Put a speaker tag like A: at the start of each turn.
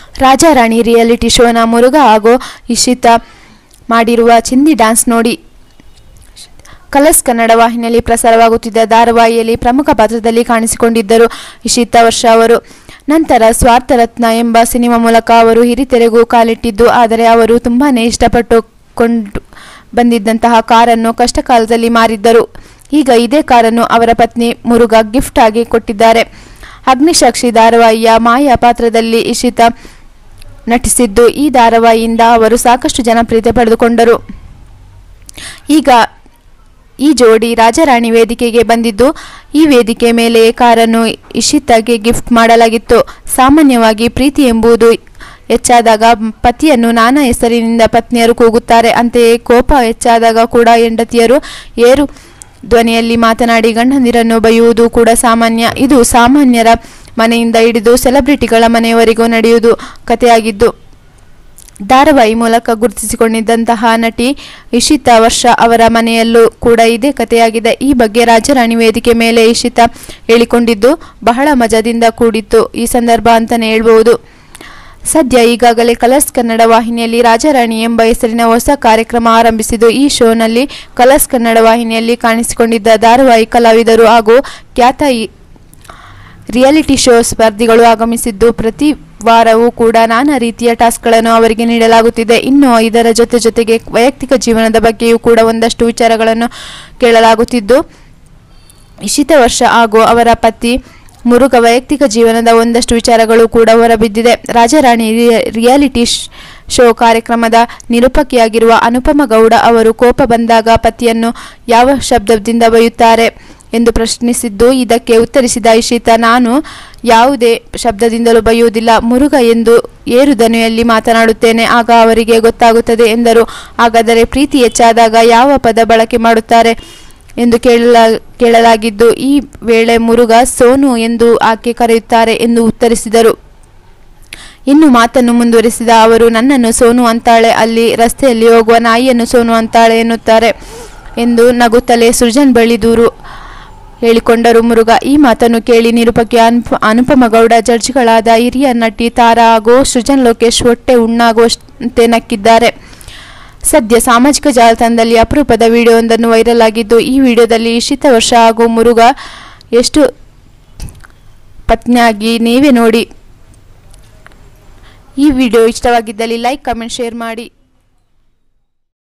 A: ರಾಜಾರಾಣಿ reality ಶೋನ Murugha ಹಾಗೂ ಇಶಿತಾ ಮಾಡಿರುವ ಚಿಂದಿ ಡ್ಯಾನ್ಸ್ ನೋಡಿ ಕಲರ್ಸ್ ಕನ್ನಡ ವಾಹಿನಿಯಲ್ಲಿ ಪ್ರಸಾರವಾಗುತ್ತಿದ್ದ ಧಾರಾವಾಹಿಯಲ್ಲಿ ಪ್ರಮುಖ ಪಾತ್ರದಲ್ಲಿ ಕಾಣಿಸಿಕೊಂಡಿದ್ದರು ಇಶಿತಾ ವರ್ಷ ಅವರು ನಂತರ ಸ್ವಾರ್ಥರತ್ನ ಎಂಬ ಸಿನಿಮಾ ಮೂಲಕ ಅವರು ಹಿರಿತೆರೆಗೂ ಕಾಲಿಟ್ಟಿದ್ದು ಆದರೆ ಅವರು ತುಂಬಾನೇ ಇಷ್ಟಪಟ್ಟು ಕೊಂಡು ಬಂದಿದ್ದಂತಹ ಕಾರನ್ನು ಕಷ್ಟ ಕಾಲದಲ್ಲಿ ಮಾರಿದ್ದರು ಈಗ ಇದೇ ಕಾರನ್ನು ಅವರ ಪತ್ನಿ ಮುರುಘ ಗಿಫ್ಟ್ ಆಗಿ ಕೊಟ್ಟಿದ್ದಾರೆ ಅಗ್ನಿಸಾಕ್ಷಿ ಧಾರಾವಾಹಿಯ ಮಾಯಾ ಪಾತ್ರದಲ್ಲಿ ಇಶಿತಾ ನಟಿಸಿದ್ದು ಈ ಧಾರಾವಾಹಿಯಿಂದ ಅವರು ಸಾಕಷ್ಟು ಜನಪ್ರಿಯತೆ ಪಡೆದುಕೊಂಡರು ಈಗ ಈ ಜೋಡಿ ರಾಜಾರಾಣಿ ವೇದಿಕೆಗೆ ಬಂದಿದ್ದು ಈ ವೇದಿಕೆ ಮೇಲೆ ಕಾರನ್ನು ಇಶಿತಾಗೆ ಗಿಫ್ಟ್ ಮಾಡಲಾಗಿತ್ತು ಸಾಮಾನ್ಯವಾಗಿ ಪ್ರೀತಿ ಎಂಬುದು ಹೆಚ್ಚಾದಾಗ ಪತಿಯನ್ನು ನಾನಾ ಹೆಸರಿನಿಂದ ಪತ್ನಿಯರು ಕೂಗುತ್ತಾರೆ ಅಂತೆಯೇ ಕೋಪ ಹೆಚ್ಚಾದಾಗ ಕೂಡ ಹೆಂಡತಿಯರು ಏರು ಧ್ವನಿಯಲ್ಲಿ ಮಾತನಾಡಿ ಗಂಡಂದಿರನ್ನು ಬೈಯುವುದು ಕೂಡ ಸಾಮಾನ್ಯ ಇದು ಸಾಮಾನ್ಯರ ಮನೆಯಿಂದ ಹಿಡಿದು ಸೆಲೆಬ್ರಿಟಿಗಳ ಮನೆಯವರೆಗೂ ನಡೆಯುವುದು ಕಥೆಯಾಗಿದ್ದು ಧಾರಾವಾಹಿ ಮೂಲಕ ಗುರುತಿಸಿಕೊಂಡಿದ್ದಂತಹ ನಟಿ ಇಶಿತಾ ವರ್ಷ ಅವರ ಮನೆಯಲ್ಲೂ ಕೂಡ ಇದೇ ಕಥೆಯಾಗಿದೆ ಈ ಬಗ್ಗೆ ರಾಜರಾಣಿ ವೇದಿಕೆ ಮೇಲೆ ಇಶಿತಾ ಹೇಳಿಕೊಂಡಿದ್ದು ಬಹಳ ಮಜದಿಂದ ಕೂಡಿತ್ತು ಈ ಸಂದರ್ಭ ಅಂತಾನೆ ಹೇಳ್ಬಹುದು ಸದ್ಯ ಈಗಾಗಲೇ ಕಲರ್ಸ್ ಕನ್ನಡ ವಾಹಿನಿಯಲ್ಲಿ ರಾಜಾರಾಣಿ ಎಂಬ ಹೆಸರಿನ ಹೊಸ ಕಾರ್ಯಕ್ರಮ ಆರಂಭಿಸಿದ್ದು ಈ ಶೋನಲ್ಲಿ ಕಲರ್ಸ್ ಕನ್ನಡ ವಾಹಿನಿಯಲ್ಲಿ ಕಾಣಿಸಿಕೊಂಡಿದ್ದ ಧಾರಾವಾಹಿ ಕಲಾವಿದರು ಹಾಗೂ ಖ್ಯಾತ ಈ- ರಿಯಾಲಿಟಿ ಶೋ ಸ್ಪರ್ಧಿಗಳು ಆಗಮಿಸಿದ್ದು ಪ್ರತಿ ವಾರವೂ ಕೂಡ ನಾನಾ ರೀತಿಯ ಟಾಸ್ಕ್ಗಳನ್ನು ಅವರಿಗೆ ನೀಡಲಾಗುತ್ತಿದೆ ಇನ್ನು ಇದರ ಜೊತೆ ಜೊತೆಗೆ ವೈಯಕ್ತಿಕ ಜೀವನದ ಬಗ್ಗೆಯೂ ಕೂಡ ಒಂದಷ್ಟು ವಿಚಾರಗಳನ್ನು ಕೇಳಲಾಗುತ್ತಿದ್ದು ಇಶಿತ ವರ್ಷ ಹಾಗೂ ಅವರ ಪತಿ ಮುರುಘ ವೈಯಕ್ತಿಕ ಜೀವನದ ಒಂದಷ್ಟು ವಿಚಾರಗಳು ಕೂಡ ಹೊರಬಿದ್ದಿದೆ ರಾಜಾರಾಣಿ ರಿಯ- ರಿಯಾಲಿಟಿ ಶ್- ಶೋ ಕಾರ್ಯಕ್ರಮದ ನಿರೂಪಕಿಯಾಗಿರುವ ಅನುಪಮ ಗೌಡ ಅವರು ಕೋಪ ಬಂದಾಗ ಪತಿಯನ್ನು ಯಾವ ಶಬ್ದದಿಂದ ಬೈಯುತ್ತಾರೆ ಎಂದು ಪ್ರಶ್ನಿಸಿದ್ದು ಇದಕ್ಕೆ ಉತ್ತರಿಸಿದ ಇಶಿತಾ ನಾನು ಯಾವುದೇ ಶಬ್ದದಿಂದಲೂ ಬೈಯುವುದಿಲ್ಲ ಮುರುಘ ಎಂದು ಏರು ದನಿಯಲ್ಲಿ ಮಾತನಾಡುತ್ತೇನೆ ಆಗ ಅವರಿಗೆ ಗೊತ್ತಾಗುತ್ತದೆ ಎಂದರು ಹಾಗಾದರೆ ಪ್ರೀತಿ ಹೆಚ್ಚಾದಾಗ ಯಾವ ಪದ ಬಳಕೆ ಮಾಡುತ್ತಾರೆ ಎಂದು ಕೇಳಲ ಕೇಳಲಾಗಿದ್ದು ಈ ವೇಳೆ ಮುರುಘ ಸೋನು ಎಂದು ಆಕೆ ಕರೆಯುತ್ತಾರೆ ಎಂದು ಉತ್ತರಿಸಿದರು ಇನ್ನು ಮಾತನ್ನು ಮುಂದುವರಿಸಿದ ಅವರು ನನ್ನನ್ನು ಸೋನು ಅಂತಾಳೆ ಅಲ್ಲಿ ರಸ್ತೆಯಲ್ಲಿ ಹೋಗುವ ನಾಯಿಯನ್ನು ಸೋನು ಅಂತಾಳೆ ಎನ್ನುತ್ತಾರೆ ಎಂದು ನಗುತ್ತಲೇ ಸೃಜನ್ ಬಳಿ ದೂರು ಹೇಳಿಕೊಂಡರು ಮುರುಘ ಈ ಮಾತನ್ನು ಕೇಳಿ ನಿರೂಪಕಿ ಅನುಪ ಅನುಪಮ ಗೌಡ ಜಡ್ಜ್ಗಳಾದ ಹಿರಿಯ ನಟಿ ತಾರಾ ಹಾಗೂ ಸೃಜನ್ ಲೋಕೇಶ್ ಹೊಟ್ಟೆ ಉಣ್ಣಾಗುವಂತೆ ನಕ್ಕಿದ್ದಾರೆ ಸದ್ಯ ಸಾಮಾಜಿಕ ಜಾಲತಾಣದಲ್ಲಿ ಅಪರೂಪದ ವಿಡಿಯೋವೊಂದನ್ನು ವೈರಲ್ ಆಗಿದ್ದು ಈ ವಿಡಿಯೋದಲ್ಲಿ ಇಶಿತ ವರ್ಷ ಹಾಗೂ ಮುರುಘ ಎಷ್ಟು ಪತ್ನಿಯಾಗಿ ನೀವೇ ನೋಡಿ ಈ ವಿಡಿಯೋ ಇಷ್ಟವಾಗಿದ್ದಲ್ಲಿ ಲೈಕ್ ಕಮೆಂಟ್ ಶೇರ್ ಮಾಡಿ